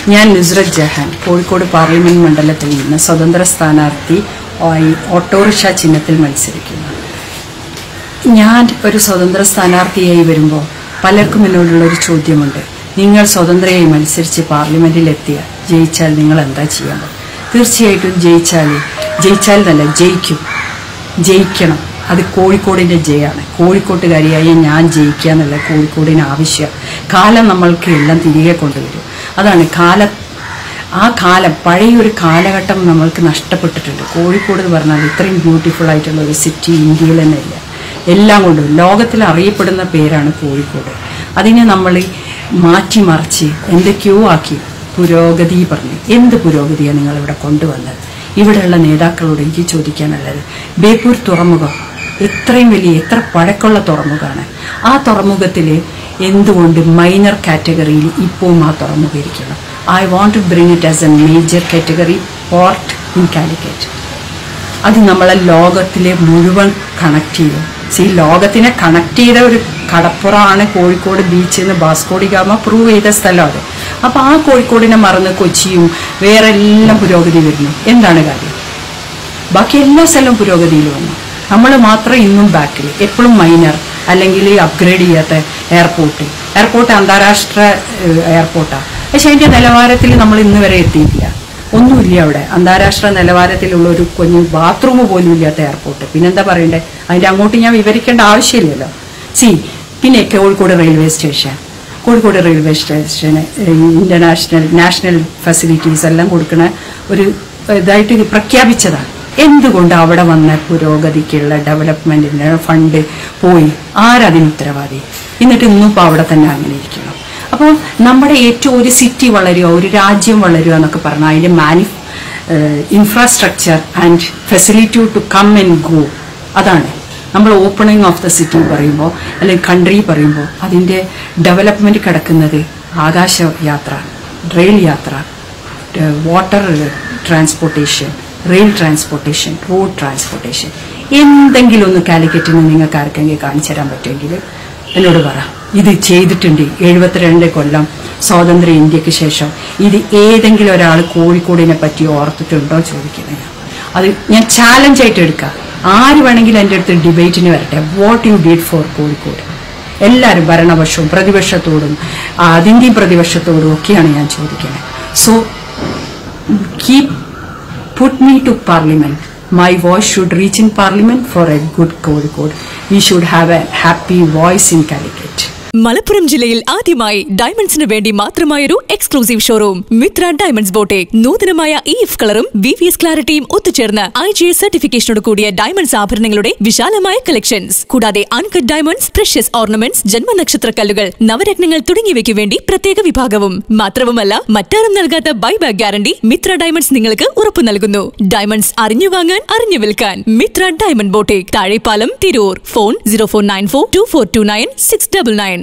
ഞാൻ നുസ്രത് ജഹാൻ കോഴിക്കോട് പാർലമെന്റ് മണ്ഡലത്തിൽ നിന്ന് സ്വതന്ത്ര സ്ഥാനാർത്ഥി ആയി ഓട്ടോറിക്ഷ ചിഹ്നത്തിൽ മത്സരിക്കുന്നു ഞാൻ ഒരു സ്വതന്ത്ര സ്ഥാനാർത്ഥിയായി വരുമ്പോൾ പലർക്കും എന്നോടുള്ള ഒരു ചോദ്യമുണ്ട് നിങ്ങൾ സ്വതന്ത്രയായി മത്സരിച്ച് പാർലമെന്റിലെത്തിയ ജയിച്ചാൽ നിങ്ങൾ എന്താ ചെയ്യാൻ പോകുക? തീർച്ചയായിട്ടും ജയിച്ചാൽ ജയിച്ചാൽ നല്ല ജയിക്കും ജയിക്കണം അത് കോഴിക്കോടിന്റെ ജയാണ് കോഴിക്കോട്ടുകാരിയായി ഞാൻ ജയിക്കുക എന്നുള്ള കോഴിക്കോടിന് ആവശ്യം കാലം നമ്മൾക്ക് എല്ലാം തിരികെ കൊണ്ടുവരും അതാണ് കാലം ആ കാലം പഴയ ഒരു കാലഘട്ടം നമ്മൾക്ക് നഷ്ടപ്പെട്ടിട്ടുണ്ട് കോഴിക്കോട് എന്ന് പറഞ്ഞാൽ ഇത്രയും ബ്യൂട്ടിഫുൾ ആയിട്ടുള്ള ഒരു സിറ്റി ഇന്ത്യയിൽ തന്നെ ഇല്ല എല്ലാം കൊണ്ടും ലോകത്തിൽ അറിയപ്പെടുന്ന പേരാണ് കോഴിക്കോട് അതിനെ നമ്മൾ മാറ്റിമറിച്ച് എന്തൊക്കെയോ ആക്കി പുരോഗതി പറഞ്ഞു എന്ത് പുരോഗതിയാണ് നിങ്ങൾ ഇവിടെ കൊണ്ടുവന്നത് ഇവിടെയുള്ള നേതാക്കളോട് എനിക്ക് ചോദിക്കാനുള്ളത് ബേപ്പൂർ തുറമുഖം എത്രയും വലിയ എത്ര പഴക്കമുള്ള തുറമുഖമാണ് ആ തുറമുഖത്തിൽ എന്തുകൊണ്ട് മൈനർ കാറ്റഗറിയിൽ ഇപ്പോഴും ആ തുറമുഖം ഇരിക്കണം I want to bring it as a major category port in Calicut അത് നമ്മളെ ലോകത്തിലെ മുഴുവൻ കണക്ട് ചെയ്യും സി ലോകത്തിനെ കണക്ട് ചെയ്ത ഒരു കടപ്പുറമാണ് കോഴിക്കോട് ബീച്ച് എന്ന് ബാസ്കോഡി ഗാമ പ്രൂവ് ചെയ്ത സ്ഥലം അത് അപ്പൊ ആ കോഴിക്കോടിനെ മറന്ന് കൊച്ചിയും വേറെ എല്ലാം പുരോഗതി വരുന്നു എന്താണ് കാര്യം ബാക്കി എല്ലാ സ്ഥലവും പുരോഗതിയിൽ വന്നു നമ്മൾ മാത്രം ഇന്നും ബാക്കിൽ എപ്പോഴും മൈനർ അല്ലെങ്കിൽ അപ്ഗ്രേഡ് ചെയ്യാത്ത എയർപോർട്ട് എയർപോർട്ട് അന്താരാഷ്ട്ര എയർപോർട്ടാണ് പക്ഷെ അതിന്റെ നിലവാരത്തിൽ നമ്മൾ ഇന്ന് വരെ എത്തിയിട്ടില്ല ഒന്നുമില്ല അവിടെ അന്താരാഷ്ട്ര നിലവാരത്തിലുള്ള ഒരു കുഞ്ഞു ബാത്റൂം പോലും ഇല്ലാത്ത എയർപോർട്ട് പിന്നെന്താ പറയണ്ടേ അതിന്റെ അങ്ങോട്ട് ഞാൻ വിവരിക്കേണ്ട ആവശ്യമില്ലല്ലോ സി പിന്നെ Kozhikode railway station Kozhikode railway സ്റ്റേഷന് ഇന്റർനാഷണൽ നാഷണൽ ഫെസിലിറ്റീസ് എല്ലാം കൊടുക്കുന്ന ഒരു ഇതായിട്ട് ഇത് പ്രഖ്യാപിച്ചതാണ് എന്തുകൊണ്ട് അവിടെ വന്ന പുരോഗതിക്കുള്ള ഡെവലപ്മെന്റിന് ഫണ്ട് പോയി ആരതിന് ഉത്തരവാദി എന്നിട്ട് ഇന്നും ഇപ്പോൾ അവിടെ തന്നെ അങ്ങനെ ഇരിക്കണം അപ്പോൾ നമ്മുടെ ഏറ്റവും ഒരു സിറ്റി വളരുക ഒരു രാജ്യം വളരുക എന്നൊക്കെ പറഞ്ഞാൽ അതിന്റെ മാനി infrastructure and facility to come and go അതാണ് നമ്മൾ ഓപ്പണിംഗ് ഓഫ് ദ സിറ്റി പറയുമ്പോൾ അല്ലെങ്കിൽ കൺട്രി പറയുമ്പോൾ അതിൻ്റെ ഡെവലപ്മെന്റ് കിടക്കുന്നത് ആകാശ യാത്ര റെയിൽ യാത്ര water transportation rail transportation road transportation എന്തെങ്കിലും ഒന്ന് കാലിക്കറ്റിന് നിങ്ങൾക്ക് ആർക്കെങ്കിലും കാണിച്ചു തരാൻ പറ്റുമെങ്കിൽ എന്നോട് പറ ഇത് ചെയ്തിട്ടുണ്ട് എഴുപത്തിരണ്ട് കൊല്ലം സ്വാതന്ത്ര്യ ഇന്ത്യക്ക് ശേഷം ഇത് ഏതെങ്കിലും ഒരാൾ കോഴിക്കോടിനെ പറ്റി ഓർത്തിട്ടുണ്ടോ ചോദിക്കുന്നത് അത് ഞാൻ ചാലഞ്ച് ആയിട്ട് എടുക്കാം ആര് വേണമെങ്കിലും എൻ്റെ അടുത്ത് ഡിബേറ്റിന് വരട്ടെ what you did for Kozhikode എല്ലാവരും ഭരണപക്ഷവും പ്രതിപക്ഷത്തോടും ആ, അതിൻ്റെയും പ്രതിപക്ഷത്തോടും ഒക്കെയാണ് ഞാൻ ചോദിക്കുന്നത് so keep put me to parliament my voice should reach in parliament for a good code we should have a happy voice in calicut Malappuram ജില്ലയിൽ ആദ്യമായി ഡയമണ്ട്സിന് വേണ്ടി മാത്രമായൊരു exclusive showroom Mitra diamonds boutique നൂതനമായ ഇ എഫ് കളറും വി വി എസ് ക്ലാരിറ്റിയും ഒത്തുചേർന്ന് I G S സർട്ടിഫിക്കേഷനോട് കൂടിയ ഡയമണ്ട്സ് ആഭരണങ്ങളുടെ വിശാലമായ കളക്ഷൻസ് കൂടാതെ അൺകട്ട് ഡയമണ്ട്സ് പ്രഷ്യസ് ഓർണമെന്റ്സ് ജന്മനക്ഷത്ര കല്ലുകൾ നവരത്നങ്ങൾ തുടങ്ങിയവയ്ക്ക് വേണ്ടി പ്രത്യേക വിഭാഗവും മാത്രവുമല്ല മറ്റാരും നൽകാത്ത ബൈബാക്ക് ഗ്യാരണ്ടി മിത്ര ഡയമണ്ട്സ് നിങ്ങൾക്ക് ഉറപ്പു നൽകുന്നു ഡയമണ്ട്സ് അറിഞ്ഞു വാങ്ങാൻ അറിഞ്ഞു വിൽക്കാൻ Mitra diamond boutique Thazhepalam Tirur phone zero four nine four two four two nine six double nine